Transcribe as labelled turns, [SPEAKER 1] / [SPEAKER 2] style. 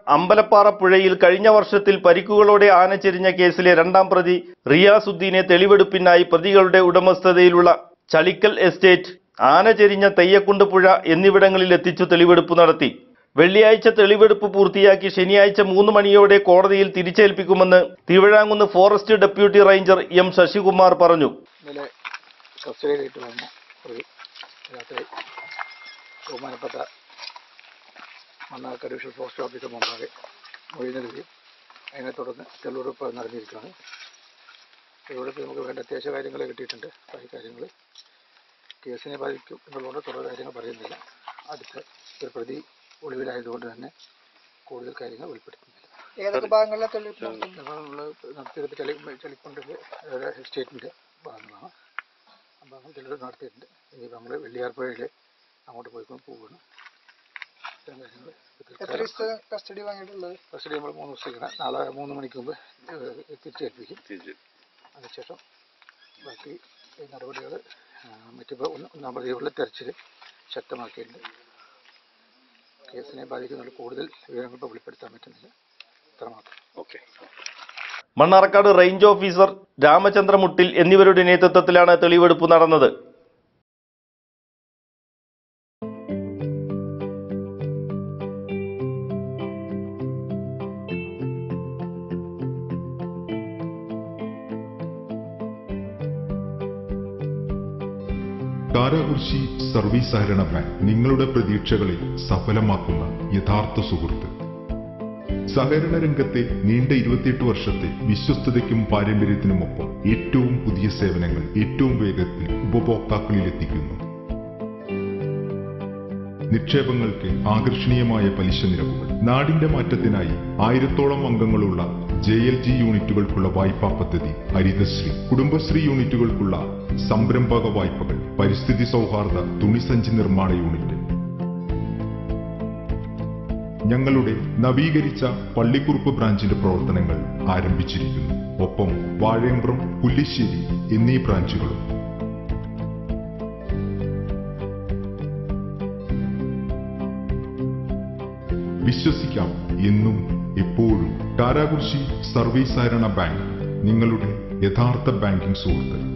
[SPEAKER 1] അമ്പലപ്പാറ പുഴയിൽ കഴിഞ്ഞ വർഷത്തിൽ പരിക്കുകളോടെ ആന ചെരിഞ്ഞ കേസിലെ രണ്ടാം പ്രതി റിയാസുദ്ദീനെ തെളിവെടുപ്പിനായി പ്രതികളുടെ ഉടമസ്ഥതയിലുള്ള ചളിക്കൽ എസ്റ്റേറ്റ് ആന ചെരിഞ്ഞ തെയ്യക്കുണ്ട് പുഴ എന്നിവിടങ്ങളിൽ എത്തിച്ചു തെളിവെടുപ്പ് നടത്തി വെള്ളിയാഴ്ച തെളിവെടുപ്പ് പൂർത്തിയാക്കി ശനിയാഴ്ച മൂന്ന് മണിയോടെ കോടതിയിൽ തിരിച്ചേൽപ്പിക്കുമെന്ന് Thiruvizhamkunnu forest deputy ranger M Sasikumar പറഞ്ഞു
[SPEAKER 2] ഇന്നലെ കസ്റ്റഡിയിലിട്ട് വന്ന ഒരു രാത്രി ബഹുമാനപ്പെട്ട മണ്ണാർക്കാട് ഡിവിഷൻ പോസ്റ്റ് ഓഫീസർ മുമ്പാകെ മൊഴി നൽകുകയും അതിനെ തുടർന്ന് തെളിവെടുപ്പ് നടന്നിരിക്കുകയാണ് തെളിവെടുപ്പ് നമുക്ക് വേണ്ട അത്യാവശ്യ കാര്യങ്ങൾ കിട്ടിയിട്ടുണ്ട് ആ ഈ കാര്യങ്ങൾ കേസിനെ ബാധിക്കും എന്നുള്ളതുകൊണ്ട് തുടർ കാര്യങ്ങൾ പറയുന്നില്ല അടുത്ത ഒരു പ്രതി ഒളിവിലായതുകൊണ്ട് തന്നെ കൂടുതൽ കാര്യങ്ങൾ വെളിപ്പെടുത്തുന്നില്ല
[SPEAKER 3] ഏതൊക്കെ ഭാഗങ്ങളിലെ തെളിവ് നടത്തും
[SPEAKER 2] നമ്മൾ നടത്തിയത് ചളി ചളിക്കൊണ്ടിൻ്റെ എസ്റ്റേറ്റിൻ്റെ ഭാഗങ്ങളാണ് ആ ഭാഗം ചിലർ നടത്തിയിട്ടുണ്ട് ഇനി നമ്മൾ വെള്ളിയാർപ്പുഴയിൽ അങ്ങോട്ട് പോയിക്കൊണ്ട് പോവുകയാണ് ഇത്തരം കാര്യങ്ങൾ
[SPEAKER 3] എത്ര ദിവസത്തെ കസ്റ്റഡി വാങ്ങിയിട്ടുള്ളത്
[SPEAKER 2] കസ്റ്റഡി നമ്മൾ മൂന്ന് ദിവസത്തേക്കാണ് നാളെ മൂന്ന് മണിക്ക് മുമ്പ് ഏഹ്, തിരിച്ചേൽപ്പിക്കും അതിനുശേഷം ബാക്കി നടപടികൾ മറ്റിപ്പോൾ ഒന്നാം പ്രതിയുള്ള തെരച്ചിൽ ശക്തമാക്കിയിട്ടുണ്ട് കേസിനെ ബാധിക്കുന്ന കൂടുതൽ വിവരങ്ങൾ ഇപ്പോൾ വെളിപ്പെടുത്താൻ പറ്റുന്നില്ല ഇത്രമാത്രം
[SPEAKER 1] മണ്ണാർക്കാട് റേഞ്ച് ഓഫീസർ രാമചന്ദ്രമുട്ടിൽ എന്നിവരുടെ നേതൃത്വത്തിലാണ് തെളിവെടുപ്പ് നടന്നത്
[SPEAKER 4] കാരാകുർശി സർവീസ് സഹകരണ ബാങ്ക് നിങ്ങളുടെ പ്രതീക്ഷകളെ സഫലമാക്കുന്ന യഥാർത്ഥ സുഹൃത്ത് സഹകരണ രംഗത്തെ നീണ്ട ഇരുപത്തിയെട്ട് വർഷത്തെ വിശ്വസ്തതയ്ക്കും പാരമ്പര്യത്തിനുമൊപ്പം ഏറ്റവും പുതിയ സേവനങ്ങൾ ഏറ്റവും വേഗത്തിൽ ഉപഭോക്താക്കളിൽ എത്തിക്കുന്നു നിക്ഷേപങ്ങൾക്ക് ആകർഷണീയമായ പലിശ നിരക്കുകൾ നാടിന്റെ മാറ്റത്തിനായി ആയിരത്തോളം അംഗങ്ങളുള്ള ജെ എൽ ജി യൂണിറ്റുകൾക്കുള്ള വായ്പാ പദ്ധതി ഹരിതശ്രീ കുടുംബശ്രീ യൂണിറ്റുകൾക്കുള്ള സംരംഭക വായ്പകൾ പരിസ്ഥിതി സൗഹാർദ്ദ തുണിസഞ്ചി നിർമ്മാണ യൂണിറ്റ് ഞങ്ങളുടെ നവീകരിച്ച പള്ളിക്കുറുപ്പ് ബ്രാഞ്ചിന്റെ പ്രവർത്തനങ്ങൾ ആരംഭിച്ചിരിക്കുന്നു ഒപ്പം വാഴയമ്പ്രം പുല്ലിശ്ശേരി എന്നീ ബ്രാഞ്ചുകളും വിശ്വസിക്കാം എന്നും എപ്പോഴും കാരാകുർശി സർവീസ് സഹകരണ ബാങ്ക് നിങ്ങളുടെ യഥാർത്ഥ ബാങ്കിംഗ് സുഹൃത്ത്